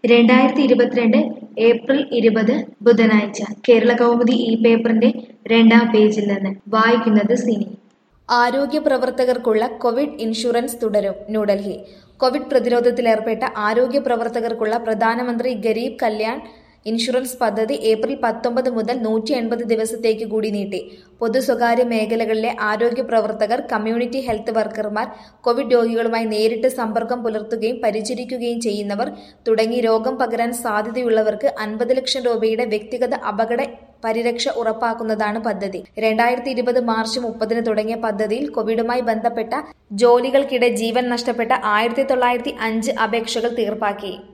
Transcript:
രണ്ടായിരത്തി ഇരുപത്തിരണ്ട് ഏപ്രിൽ ഇരുപത് ബുധനാഴ്ച കേരള കൗമുദി ഈ പേപ്പറിന്റെ രണ്ടാം പേജിൽ നിന്ന് വായിക്കുന്നത് സിനി ആരോഗ്യ പ്രവർത്തകർക്കുള്ള കോവിഡ് ഇൻഷുറൻസ് തുടരും ന്യൂഡൽഹി കോവിഡ് പ്രതിരോധത്തിലേർപ്പെട്ട ആരോഗ്യ പ്രവർത്തകർക്കുള്ള പ്രധാനമന്ത്രി ഗരീബ് കല്യാൺ ഇൻഷുറൻസ് പദ്ധതി ഏപ്രിൽ പത്തൊമ്പത് മുതൽ നൂറ്റി എൺപത് ദിവസത്തേക്ക് കൂടി നീട്ടി പൊതു സ്വകാര്യ മേഖലകളിലെ ആരോഗ്യ പ്രവർത്തകർ കമ്മ്യൂണിറ്റി ഹെൽത്ത് വർക്കർമാർ കോവിഡ് രോഗികളുമായി നേരിട്ട് സമ്പർക്കം പുലർത്തുകയും പരിചരിക്കുകയും ചെയ്യുന്നവർ തുടങ്ങി രോഗം പകരാൻ സാധ്യതയുള്ളവർക്ക് അൻപത് ലക്ഷം രൂപയുടെ വ്യക്തിഗത അപകട പരിരക്ഷ ഉറപ്പാക്കുന്നതാണ് പദ്ധതി രണ്ടായിരത്തി ഇരുപത് മാർച്ച് മുപ്പതിന് തുടങ്ങിയ പദ്ധതിയിൽ കോവിഡുമായി ബന്ധപ്പെട്ട ജോലികൾക്കിടെ ജീവൻ നഷ്ടപ്പെട്ട ആയിരത്തി തൊള്ളായിരത്തി അഞ്ച് അപേക്ഷകൾ തീർപ്പാക്കി